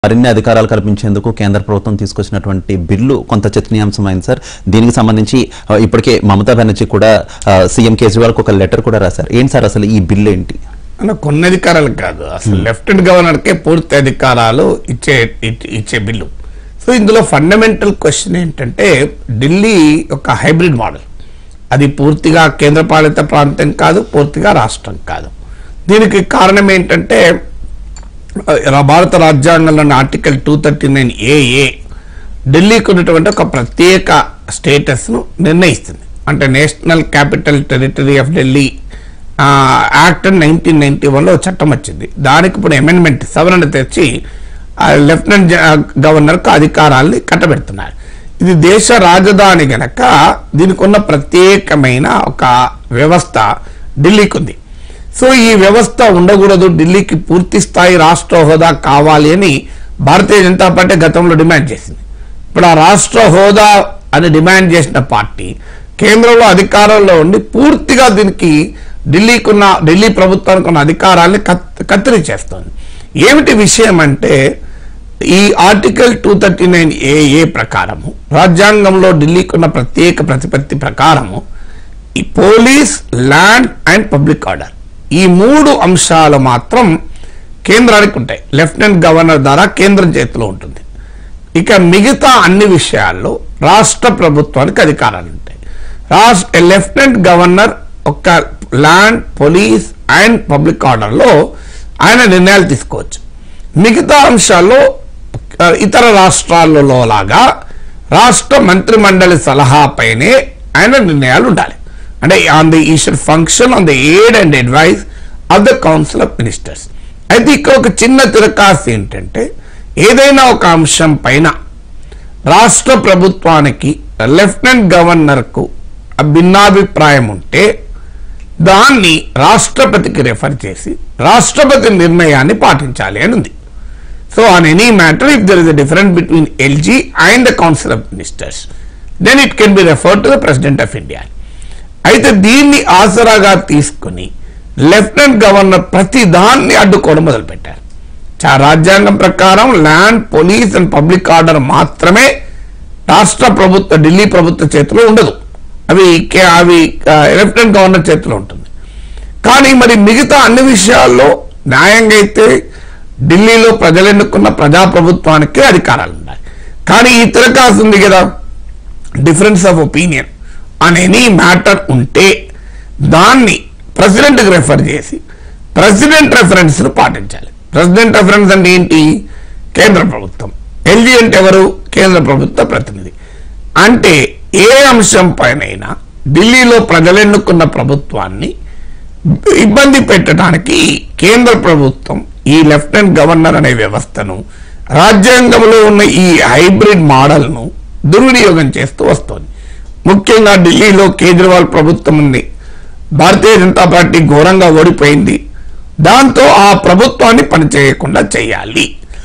మరిన్ని అధికారాలు కల్పించేందుకు కేంద్ర ప్రభుత్వం తీసుకొచ్చినటువంటి బిల్లు కొంత చర్చనీయాంశమైంది సార్ దీనికి సంబంధించి ఆ, ఇప్పటికే మమతా బెనర్జీ కూడా ఆ, సీఎం కేజ్రీవాల్కి ఒక లెటర్ కూడా రాశారు ఏంటి సార్ అసలు ఈ బిల్లు ఏంటి అన్న కొన్ని అధికారాలు కాదు అసలు లెఫ్టినెంట్ గవర్నర్కే పూర్తి అధికారాలు ఇచ్చే ఇచ్- ఇచ్చే బిల్లు సో ఇందులో ఫండమెంటల్ క్వశ్చన్ ఏంటంటే ఢిల్లీ ఒక హైబ్రిడ్ మోడల్ అది పూర్తిగా కేంద్రపాలిత ప్రాంతం కాదు పూర్తిగా రాష్ట్రం కాదు దీనికి కారణం ఏంటంటే ఆ, భారత రాజ్యాంగంలోని ఆర్టికల్ టూ థర్టీ నైన్ ఏఏ ఢిల్లీకి ఉన్నటువంటి ఒక ప్రత్యేక స్టేటస్ను నిర్ణయిస్తుంది అంటే national capital territory of Delhi uh, act nineteen ninety వన్లో చట్టం వచ్చింది దానికి ఇప్పుడు అమెండ్మెంట్ సవరణ తెచ్చి ఆ, లెఫ్టినెంట్ జ- గవర్నర్కు అధికారాల్ని కట్టబెడుతున్నారు ఇది దేశ రాజధాని గనక దీనికి ఉన్న ప్రత్యేకమైన ఒక వ్యవస్థ ఢిల్లీకి ఉంది సో ఈ వ్యవస్థ ఉండకూడదు ఢిల్లీకి పూర్తి స్థాయి రాష్ట్ర హోదా కావాలి అని భారతీయ జనతా పార్టీ గతంలో డిమాండ్ చేసింది ఇప్పుడు ఆ రాష్ట్ర హోదా అని డిమాండ్ చేసిన పార్టీ కేంద్రంలో అధికారంలో ఉండి పూర్తిగా దీనికి ఢిల్లీకి ఉన్న ఢిల్లీ ప్రభుత్వానికి ఉన్న అధికారాన్ని కత్ కత్తిరించేస్తోంది ఏమిటి విషయం అంటే ఈ ఆర్టికల్ టూ థర్టీ నైన్ ఏఏ ప్రకారము రాజ్యాంగంలో ఢిల్లీకి ఉన్న ప్రత్యేక ప్రతిపత్తి ప్రకారము ఈ police land and public order ఈ మూడు అంశాలు మాత్రం కేంద్రానికి ఉంటాయి లెఫ్టినెంట్ గవర్నర్ ద్వారా కేంద్రం చేతిలో ఉంటుంది ఇక మిగతా అన్ని విషయాల్లో రాష్ట్ర ప్రభుత్వానికి అధికారాలు ఉంటాయి రాష్ట్ర లెఫ్టినెంట్ గవర్నర్ ఒక ల్యాండ్ పోలీస్ అండ్ పబ్లిక్ ఆర్డర్లో ఆయన నిర్ణయాలు తీసుకోవచ్చు మిగతా అంశాల్లో ఆ, ఇతర రాష్ట్రాలలో లాగా రాష్ట్ర మంత్రిమండలి సలహాపైనే ఆయన నిర్ణయాలు ఉండాలి అంటే on the he should function on the aid and advice of the council of ministers అయితే ఇక్కడ ఒక చిన్న తిరకాసు ఏంటంటే ఏదైనా ఒక అంశం పైన రాష్ట్ర ప్రభుత్వానికి లెఫ్టినెంట్ గవర్నర్కు భిన్నాభిప్రాయం ఉంటే దాన్ని రాష్ట్రపతికి రెఫర్ చేసి రాష్ట్రపతి నిర్ణయాన్ని పాటించాలి అని ఉంది so on any matter if there is a difference between LG and the council of ministers then it can be referred to the president of India అయితే దీన్ని ఆసరాగా తీసుకుని లెఫ్టినెంట్ గవర్నర్ ప్రతి దాన్ని అడ్డుకోవడం మొదలుపెట్టారు చా రాజ్యాంగం ప్రకారం land police and public order మాత్రమే రాష్ట్ర ప్రభుత్వ ఢిల్లీ ప్రభుత్వ చేతిలో ఉండదు అవి కే- అవి ఆ, లెఫ్టినెంట్ గవర్నర్ చేతిలో ఉంటుంది కానీ మరి మిగతా అన్ని విషయాల్లో న్యాయంగా అయితే ఢిల్లీలో ప్రజలు ఎన్నుకున్న ప్రజాప్రభుత్వానికే అధికారాలు ఉన్నాయి కానీ ఈ తిరకాసు ఉంది కదా difference of opinion on any matter ఉంటే దాన్ని ప్రెసిడెంట్కి రెఫర్ చేసి ప్రెసిడెంట్ రెఫరెన్స్ను పాటించాలి ప్రెసిడెంట్ రెఫరెన్స్ అంటే ఏంటి కేంద్ర ప్రభుత్వం ఎల్జీ అంటే ఎవరు కేంద్ర ప్రభుత్వ ప్రతినిధి అంటే ఏ అంశం పైనైనా ఢిల్లీలో ప్రజలు ఎన్నుకున్న ప్రభుత్వాన్ని ఇబ్బంది పెట్టడానికి కేంద్ర ప్రభుత్వం ఈ లెఫ్టినెంట్ గవర్నర్ అనే వ్యవస్థను రాజ్యాంగంలో ఉన్న ఈ హైబ్రిడ్ మోడల్ను దుర్వినియోగం చేస్తూ వస్తోంది ముఖ్యంగా ఢిల్లీలో కేజ్రీవాల్ ప్రభుత్వం ఉంది భారతీయ జనతా పార్టీ ఘోరంగా ఓడిపోయింది దాంతో ఆ ప్రభుత్వాన్ని పనిచేయకుండా చేయాలి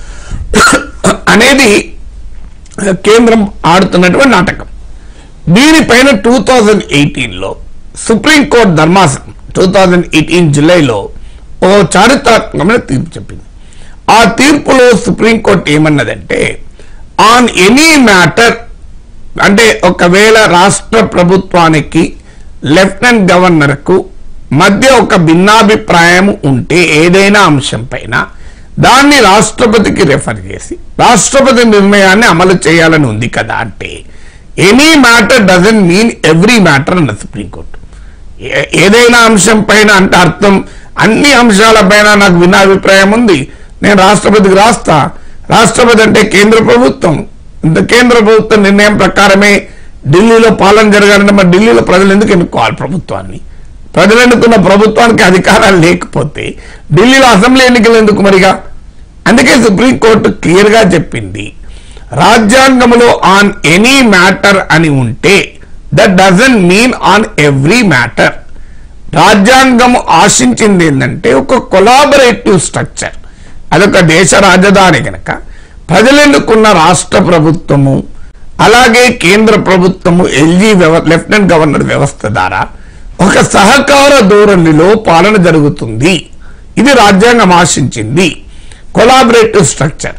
అనేది కేంద్రం ఆడుతున్నటువంటి నాటకం దీనిపైన టూ థౌజండ్ ఎయిటీన్లో సుప్రీంకోర్టు ధర్మాసనం టూ థౌజండ్ ఎయిటీన్ జూలైలో ఓ చారిత్రాత్మకమైన తీర్పు చెప్పింది ఆ తీర్పులో సుప్రీంకోర్టు ఏమన్నదంటే ఆన్ ఎనీ మ్యాటర్ అంటే ఒకవేళ రాష్ట్ర ప్రభుత్వానికి లెఫ్టినెంట్ గవర్నర్కు మధ్య ఒక భిన్నాభిప్రాయం ఉంటే ఏదైనా అంశం పైన దాన్ని రాష్ట్రపతికి రెఫర్ చేసి రాష్ట్రపతి నిర్ణయాన్ని అమలు చేయాలని ఉంది కదా అంటే any matter doesn't mean every matter అన్న సుప్రీంకోర్టు ఏ- ఏదైనా అంశం పైన అంటే అర్థం అన్ని అంశాల పైన నాకు భిన్నాభిప్రాయం ఉంది నేను రాష్ట్రపతికి రాస్తా రాష్ట్రపతి అంటే కేంద్ర ప్రభుత్వం ఇంత కేంద్ర ప్రభుత్వ నిర్ణయం ప్రకారమే ఢిల్లీలో పాలన జరగాలంటే మరి ఢిల్లీలో ప్రజలు ఎందుకు ఎన్నుకోవాలి ప్రభుత్వాన్ని ప్రజలు ఎన్నుకున్న ప్రభుత్వానికి అధికారాలు లేకపోతే ఢిల్లీలో అసెంబ్లీ ఎన్నికలు ఎందుకు మరిగా అందుకే సుప్రీంకోర్టు క్లియర్ గా చెప్పింది రాజ్యాంగంలో ఆన్ ఎనీ మ్యాటర్ అని ఉంటే that doesn't mean on every matter రాజ్యాంగం ఆశించింది ఏంటంటే ఒక కొలాబరేటివ్ స్ట్రక్చర్ అదొక దేశ రాజధాని కనుక ప్రజలు ఎన్నుకున్న రాష్ట్ర ప్రభుత్వము అలాగే కేంద్ర ప్రభుత్వము ఎల్జీ వ్యవ- లెఫ్టినెంట్ గవర్నర్ వ్యవస్థ ద్వారా ఒక సహకార ధోరణిలో పాలన జరుగుతుంది ఇది రాజ్యాంగం ఆశించింది కొలాబరేటివ్ స్ట్రక్చర్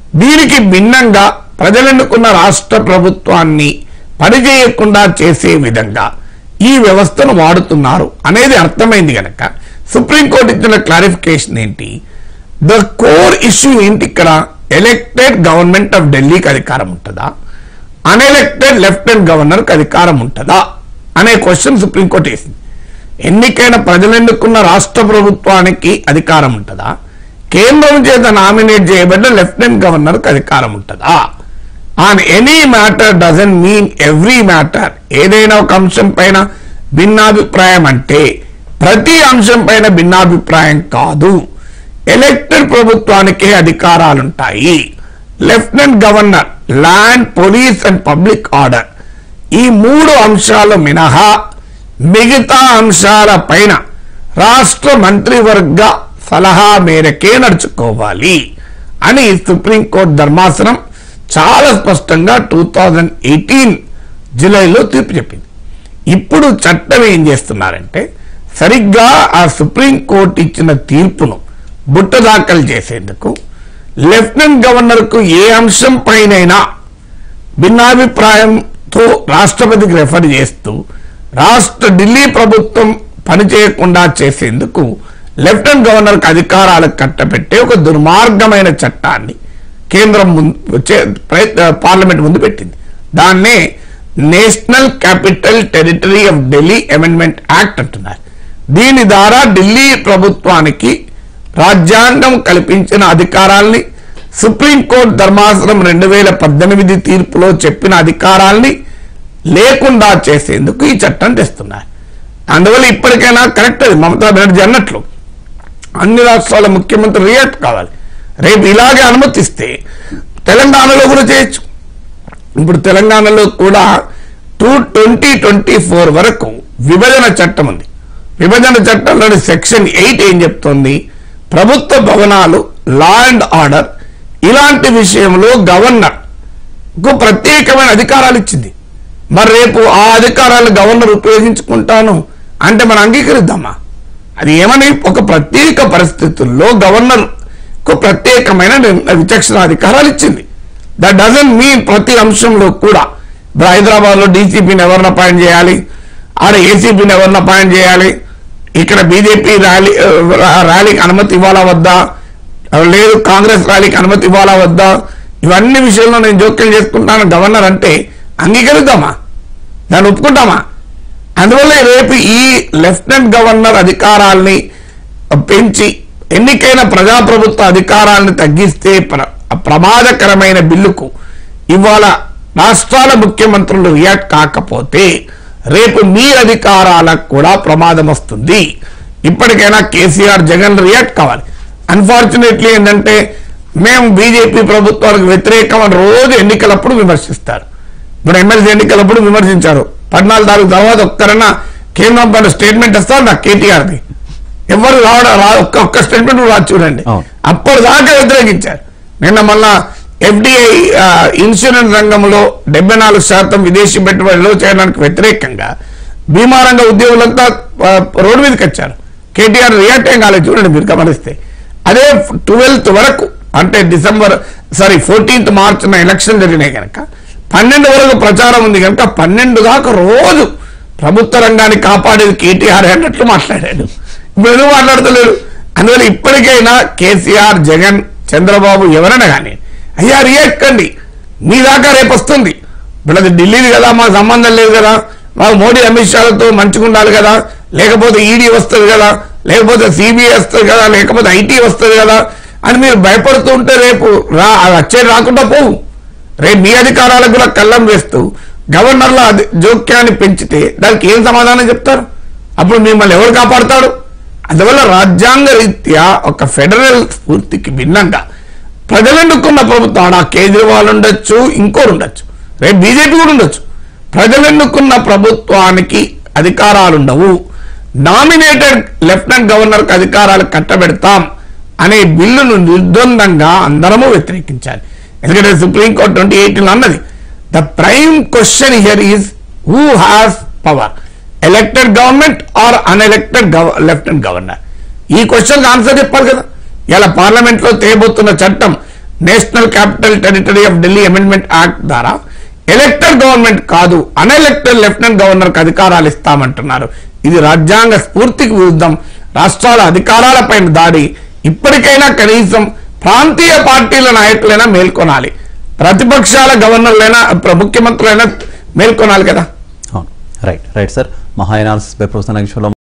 దీనికి భిన్నంగా ప్రజలెన్నుకున్న రాష్ట్ర ప్రభుత్వాన్ని పనిచేయకుండా చేసే విధంగా ఈ వ్యవస్థను వాడుతున్నారు అనేది అర్థమైంది గనక సుప్రీంకోర్టు ఇచ్చిన క్లారిఫికేషన్ ఏంటి ద కోర్ ఇష్యూ ఏంటి ఇక్కడ ఎలక్టెడ్ గవర్నమెంట్ ఆఫ్ ఢిల్లీకి అధికారం ఉంటుందా అన్ఎలెక్టెడ్ లెఫ్టినెంట్ గవర్నర్కి అధికారం ఉంటుందా అనే క్వశ్చన్ సుప్రీంకోర్టు వేసింది ఎన్నికైన ప్రజలెన్నుకున్న రాష్ట్ర ప్రభుత్వానికి అధికారం ఉంటుందా కేంద్రం చేత నామినేట్ చేయబడ్డ లెఫ్టినెంట్ గవర్నర్కి అధికారం ఉంటుందా on any matter doesn't mean every matter ఏదైనా ఒక అంశం పైన భిన్నాభిప్రాయం అంటే ప్రతి అంశం పైన భిన్నాభిప్రాయం కాదు ఎలక్టెడ్ ప్రభుత్వానికే అధికారాలుంటాయి lieutenant governor land police and public order ఈ మూడు అంశాలు మినహా మిగతా అంశాల పైన రాష్ట్ర మంత్రివర్గ సలహా మేరకే నడుచుకోవాలి అని సుప్రీంకోర్టు ధర్మాసనం చాలా స్పష్టంగా టూ థౌజండ్ ఎయిటీన్ జూలైలో తీర్పు చెప్పింది ఇప్పుడు చట్టం ఏం చేస్తున్నారంటే సరిగ్గా ఆ సుప్రీంకోర్టు ఇచ్చిన తీర్పును బుట్ట దాఖలు చేసేందుకు లెఫ్టినెంట్ గవర్నర్కు ఏ అంశం పైనైనా భిన్నాభిప్రాయంతో రాష్ట్రపతికి రెఫర్ చేస్తూ రాష్ట్ర ఢిల్లీ ప్రభుత్వం పనిచేయకుండా చేసేందుకు లెఫ్టినెంట్ గవర్నర్కి అధికారాలకు కట్టబెట్టే ఒక దుర్మార్గమైన చట్టాన్ని కేంద్రం ముందు చే- ప్రయత్- పార్లమెంట్ ముందు పెట్టింది దాన్నే national capital territory of Delhi amendment act అంటున్నారు దీని ద్వారా ఢిల్లీ ప్రభుత్వానికి రాజ్యాంగం కల్పించిన అధికారాల్ని సుప్రీంకోర్టు ధర్మాసనం రెండు వేల పద్దెనిమిది తీర్పులో చెప్పిన అధికారాల్ని లేకుండా చేసేందుకు ఈ చట్టం తెస్తున్నారు అందువల్ల ఇప్పటికైనా కరెక్ట్ అది మమతా బెనర్జీ అన్నట్లు అన్ని రాష్ట్రాల ముఖ్యమంత్రి రియాక్ట్ కావాలి రేపు ఇలాగే అనుమతిస్తే తెలంగాణలో కూడా చేయొచ్చు ఇప్పుడు తెలంగాణలో కూడా టూ ట్వంటీ ట్వంటీ ఫోర్ వరకు విభజన చట్టం ఉంది విభజన చట్టంలోని సెక్షన్ ఎయిట్ ఏం చెప్తోంది ప్రభుత్వ భవనాలు లా అండ్ ఆర్డర్ ఇలాంటి విషయంలో గవర్నర్ కు ప్రత్యేకమైన అధికారాలు ఇచ్చింది మరి రేపు ఆ అధికారాలు గవర్నర్ ఉపయోగించుకుంటాను అంటే మనం అంగీకరిద్దామా అది ఏమని ఒక ప్రత్యేక పరిస్థితుల్లో గవర్నర్ కు ప్రత్యేకమైన నిర్- విచక్షణ అధికారాలు ఇచ్చింది దట్ డజన్ మీన్ ప్రతి అంశంలో కూడా ఇప్పుడు హైదరాబాద్ లో డీసీపీని ఎవరిని అపాయింట్ చేయాలి ఆడ ఏసీపీని ఎవరిని అపాయింట్ చేయాలి ఇక్కడ బీజేపీ ర్యాలీ ఆ, ర్యాలీకి అనుమతి ఇవ్వాలా వద్దా ఆ, లేదు కాంగ్రెస్ ర్యాలీకి అనుమతి ఇవ్వాలా వద్దా ఇవన్నీ విషయంలో నేను జోక్యం చేసుకుంటాను గవర్నర్ అంటే అంగీకరిద్దామా దాన్ని ఒప్పుకుంటామా అందువల్ల రేపు ఈ లెఫ్టినెంట్ గవర్నర్ అధికారాల్ని పెంచి ఎన్నికైన ప్రజాప్రభుత్వ అధికారాలను తగ్గిస్తే ప్ర- ప్రమాదకరమైన బిల్లుకు ఇవాళ రాష్ట్రాల ముఖ్యమంత్రులు రియాక్ట్ కాకపోతే రేపు మీ అధికారాలకు కూడా ప్రమాదం వస్తుంది ఇప్పటికైనా కేసీఆర్ జగన్ రియాక్ట్ కావాలి అన్ఫార్చునేట్లీ ఏంటంటే మేము బీజేపీ ప్రభుత్వానికి వ్యతిరేకం అని రోజు ఎన్నికలప్పుడు విమర్శిస్తారు ఇప్పుడు ఎమ్మెల్సీ ఎన్నికలప్పుడు విమర్శించారు పద్నాలుగు తారీఖు తర్వాత ఒక్కరన్నా కేంద్రం పైన స్టేట్మెంట్ ఇస్తారు నాకు కేటీఆర్ది ఎవరు రావడం రా ఒక్క ఒక్క స్టేట్మెంట్ రాదు చూడండి అవును. అప్పటిదాకా వ్యతిరేకించారు నిన్న మళ్ళా ఎఫ్డిఐ ఇన్సూరెన్స్ రంగంలో డెబ్బై నాలుగు శాతం విదేశీ పెట్టుబడులు చేయడానికి వ్యతిరేకంగా బీమా రంగ ఉద్యోగులంతా ఆ, రోడ్డు మీదకి వచ్చారు కేటీఆర్ రియాక్ట్ ఏం కాలేదు చూడండి మీరు గమనిస్తే అదే ట్వెల్త్ వరకు అంటే డిసెంబర్ సారీ ఫోర్టీన్త్ మార్చిన ఎలక్షన్ జరిగినాయి కనుక పన్నెండు వరకు ప్రచారం ఉంది కనుక పన్నెండు దాకా రోజు ప్రభుత్వ రంగాన్ని కాపాడేది కేటీఆర్ అన్నట్లు మాట్లాడాడు ఇప్పుడు ఎందుకు మాట్లాడతలేరు అందువల్ల ఇప్పటికైనా కేసీఆర్ జగన్ చంద్రబాబు ఎవరైనా కానీ అయ్యా రియాక్ట్ కండి మీ దాకా రేపు వస్తుంది ఇప్పుడు అది ఢిల్లీది కదా మాకు సంబంధం లేదు కదా మాకు మోడీ అమిత్ షాలతో మంచిగా ఉండాలి కదా లేకపోతే ఈడీ వస్తుంది కదా లేకపోతే సిబిఐ వస్తుంది కదా లేకపోతే ఐటీ వస్తుంది కదా అని మీరు భయపడుతూ ఉంటే రేపు రా అది వచ్చేది రాకుండా పోవు రేపు మీ అధికారాలకు కూడా కళ్ళం వేస్తూ గవర్నర్ల అధి- జోక్యాన్ని పెంచితే దానికి ఏం సమాధానం చెప్తారు అప్పుడు మిమ్మల్ని ఎవరు కాపాడతాడు అందువల్ల రాజ్యాంగ రీత్యా ఒక ఫెడరల్ స్ఫూర్తికి భిన్నంగా ప్రజలు ఎన్నుకున్న ప్రభుత్వం ఆడ కేజ్రీవాల్ ఉండొచ్చు ఇంకోరు ఉండొచ్చు రేపు బీజేపీ కూడా ఉండొచ్చు ప్రజలు ఎన్నుకున్న ప్రభుత్వానికి అధికారాలు ఉండవు నామినేటెడ్ లెఫ్టినెంట్ గవర్నర్కి అధికారాలు కట్టబెడతాం అనే బిల్లును నిర్ద్వందంగా అందరము వ్యతిరేకించాలి ఎందుకంటే సుప్రీంకోర్టు ట్వంటీ ఎయిటీన్ అన్నది the prime question here is who has power elected government or unelected lieutenant governor ఈ క్వశ్చన్ ఆన్సర్ చెప్పాలి కదా ఇలా పార్లమెంట్ లో తేబోతున్న చట్టం national capital territory of Delhi amendment act ద్వారా ఎలక్టెడ్ గవర్నమెంట్ కాదు అన్ఎలక్టెడ్ లెఫ్టినెంట్ గవర్నర్ కి అధికారాలు ఇస్తామంటున్నారు ఇది రాజ్యాంగ స్ఫూర్తికి విరుద్ధం రాష్ట్రాల అధికారాలపైన దాడి ఇప్పటికైనా కనీసం ప్రాంతీయ పార్టీల నాయకులైనా మేల్కొనాలి ప్రతిపక్షాల గవర్నర్లైనా ప్ర- ముఖ్యమంత్రులైనా మేల్కొనాలి కదా అవును రైట్ రైట్ సార్ మహా ఎనాలిసిస్ బై ప్రొఫెసర్ నాగేశ్వరరావు